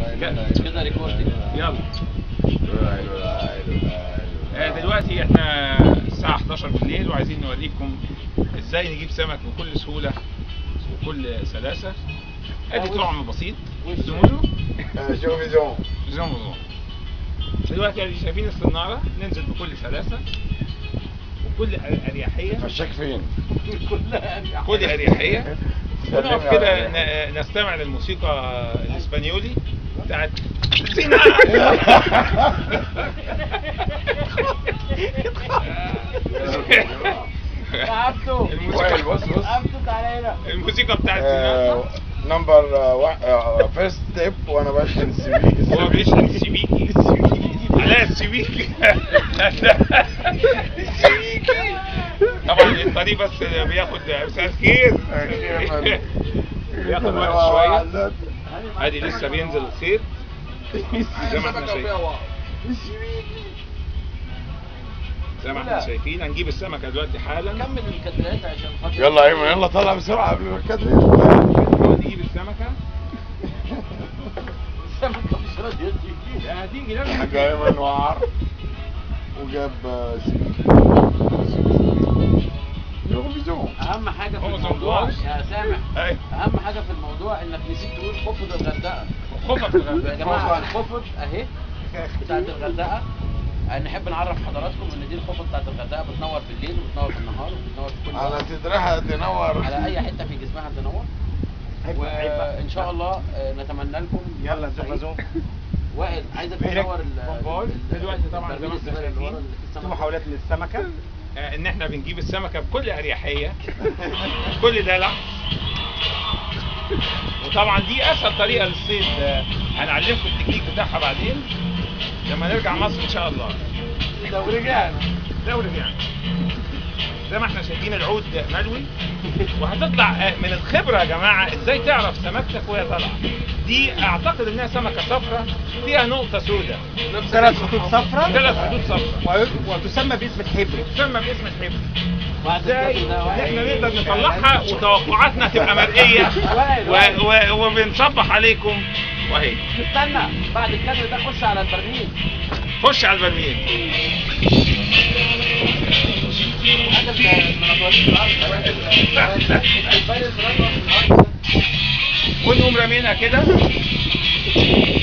كده ريكوردنج يلا آه، دلوقتي احنا الساعة 11 بالليل وعايزين نوريكم ازاي نجيب سمك بكل سهولة وكل سلاسة ادي طعم بسيط زمونه شو فيزيون زمونه دلوقتي ادي شايفين الصنارة ننزل بكل سلاسة وكل اريحية فشك فين؟ كل اريحية ونقف سلمي كده على- ن- نستمع للموسيقى الاسبانيولي بتاعت سينا يا عبدو وائل بص بص عبدو تعالى هنا الموسيقى بتاعت سينا نمبر فيرست ستيب وانا بشحن السي هو بيشحن السبيكي علاء السبيكي السبيكي طبعا الطريق بس بياخد مساء الخير بياخد وقت شويه ادي لسه بينزل الخيط زي ما احنا شايفين زي ما احنا شايفين هنجيب السمكه دلوقتي حالا كمل الكادرات عشان خاطر يلا ايمن يلا طلع بسرعه قبل ما الكادر نجيب السمكه السمكة مش راضية تيجي لا هتيجي لازم حاج ايمن وعر وجاب فيزيون أهم حاجة في هو الموضوع زنبوش. يا سامح ايوه أهم حاجة في الموضوع إنك نسيت تقول خفض الغردقة خفك يا الغردقة. جماعة الخفض أهي بتاعت الغردقة نحب نعرف حضراتكم إن دي الخفض بتاعت الغردقة بتنور بالليل وبتنور بالنهار وبتنور في كل على وقت تدريحها تنور على أي حتة في جسمها تنور وإن شاء الله آه، نتمنى لكم يلا وقت زوم سعيد. زوم وائل عايزك بيرك تنور ال- بونبول. ال- دلوقتي طبعاً زي ما البرميل احنا الصغير اللي ورا شايفين. اللي فيه في السمك. محاولات للسمكة آه، ان احنا بنجيب السمكه بكل اريحيه كل دلع وطبعا دي اسهل طريقه للصيد آه، هنعلمكم التكنيك بتاعها بعدين لما نرجع مصر ان شاء الله لو رجعنا لو رجعنا زي ما احنا شايفين العود ملوي وهتطلع آه، من الخبره يا جماعه ازاي تعرف سمكتك وهي طالعه دي اعتقد انها سمكه صفراء فيها نقطه سوداء ثلاث خطوط صفراء ثلاث خطوط صفراء و- وتسمى باسم الحبر تسمى باسم الحبر بعد ازاي الكابل ده ان وائل. احنا نقدر نطلعها وتوقعاتنا تبقى مرئيه و... و... وبنصبح عليكم وهي استنى بعد الكادر ده خش على البرميل خش على البرميل حاجه من مناطق الارض الفايل الفرنسي ونقوم رامينها كده